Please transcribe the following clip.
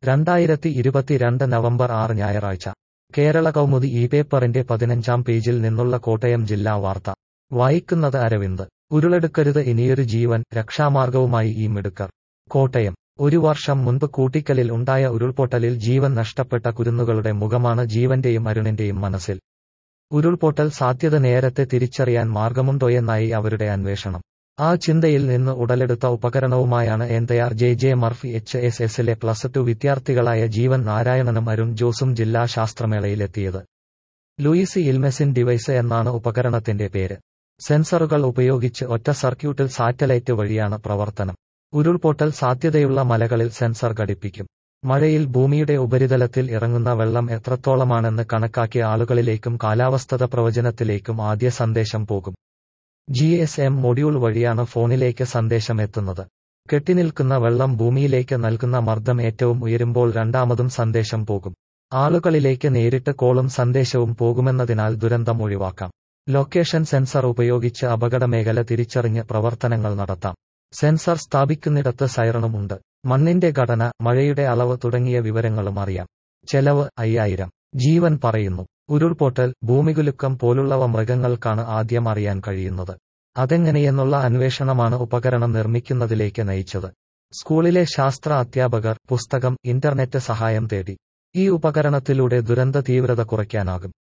രണ്ടായിരത്തി ഇരുപത്തിരണ്ട് നവംബർ ആറ് ഞായറാഴ്ച കേരള കൗമുദി ഈ പേപ്പറിന്റെ പതിനഞ്ചാം പേജിൽ നിന്നുള്ള കോട്ടയം ജില്ലാ വാർത്ത വായിക്കുന്നത് അരവിന്ദ് ഉരുളെടുക്കരുത് ഇനിയൊരു ജീവൻ രക്ഷാമാർഗവുമായി ഈ മിടുക്കർ കോട്ടയം ഒരു വർഷം മുൻപ് കൂട്ടിക്കലിൽ ഉണ്ടായ ഉരുൾപൊട്ടലിൽ ജീവൻ നഷ്ടപ്പെട്ട കുരുന്നുകളുടെ മുഖമാണ് ജീവന്റെയും അരുണിന്റെയും മനസ്സിൽ ഉരുൾപൊട്ടൽ സാധ്യത നേരത്തെ തിരിച്ചറിയാൻ മാർഗമുണ്ടോയെന്നായി അവരുടെ അന്വേഷണം ആ ചിന്തയിൽ നിന്ന് ഉടലെടുത്ത ഉപകരണവുമായാണ് Enthayar J J Murphy H S എസിലെ പ്ലസ് ടു വിദ്യാർത്ഥികളായ ജീവൻ നാരായണനും അരുൺ ജോസും ജില്ലാ ശാസ്ത്രമേളയിലെത്തിയത് ലൂയിസി ഇൽമെസിൻ ഡിവൈസ് എന്നാണ് ഉപകരണത്തിന്റെ പേര് സെൻസറുകൾ ഉപയോഗിച്ച് ഒറ്റ സർക്യൂട്ടിൽ സാറ്റലൈറ്റ് വഴിയാണ് പ്രവർത്തനം ഉരുൾപൊട്ടൽ സാധ്യതയുള്ള മലകളിൽ സെൻസർ ഘടിപ്പിക്കും മഴയിൽ ഭൂമിയുടെ ഉപരിതലത്തിൽ ഇറങ്ങുന്ന വെള്ളം എത്രത്തോളമാണെന്ന് കണക്കാക്കിയ ആളുകളിലേക്കും കാലാവസ്ഥത പ്രവചനത്തിലേക്കും ആദ്യ സന്ദേശം പോകും ജി എസ് എം മൊഡ്യൂൾ വഴിയാണ് ഫോണിലേക്ക് സന്ദേശം എത്തുന്നത് കെട്ടിനിൽക്കുന്ന വെള്ളം ഭൂമിയിലേക്ക് നൽകുന്ന മർദ്ദം ഏറ്റവും ഉയരുമ്പോൾ രണ്ടാമതും സന്ദേശം പോകും ആളുകളിലേക്ക് നേരിട്ട് കോളും സന്ദേശവും പോകുമെന്നതിനാൽ ദുരന്തം ഒഴിവാക്കാം ലൊക്കേഷൻ സെൻസർ ഉപയോഗിച്ച് അപകടമേഖല തിരിച്ചറിഞ്ഞ് പ്രവർത്തനങ്ങൾ നടത്താം സെൻസർ സ്ഥാപിക്കുന്നിടത്ത് സൈറണും ഉണ്ട് മണ്ണിന്റെ ഘടന മഴയുടെ അളവ് തുടങ്ങിയ വിവരങ്ങളും അറിയാം ചെലവ് അയ്യായിരം ജീവൻ പറയുന്നു ഉരുൾപൊട്ടൽ ഭൂമികുലുക്കം പോലുള്ളവ മൃഗങ്ങൾക്കാണ് ആദ്യം അറിയാൻ കഴിയുന്നത് അതെങ്ങനെയെന്നുള്ള അന്വേഷണമാണ് ഉപകരണം നിർമ്മിക്കുന്നതിലേക്ക് നയിച്ചത് സ്കൂളിലെ ശാസ്ത്ര അധ്യാപകർ പുസ്തകം ഇന്റർനെറ്റ് സഹായം തേടി ഈ ഉപകരണത്തിലൂടെ ദുരന്ത തീവ്രത കുറയ്ക്കാനാകും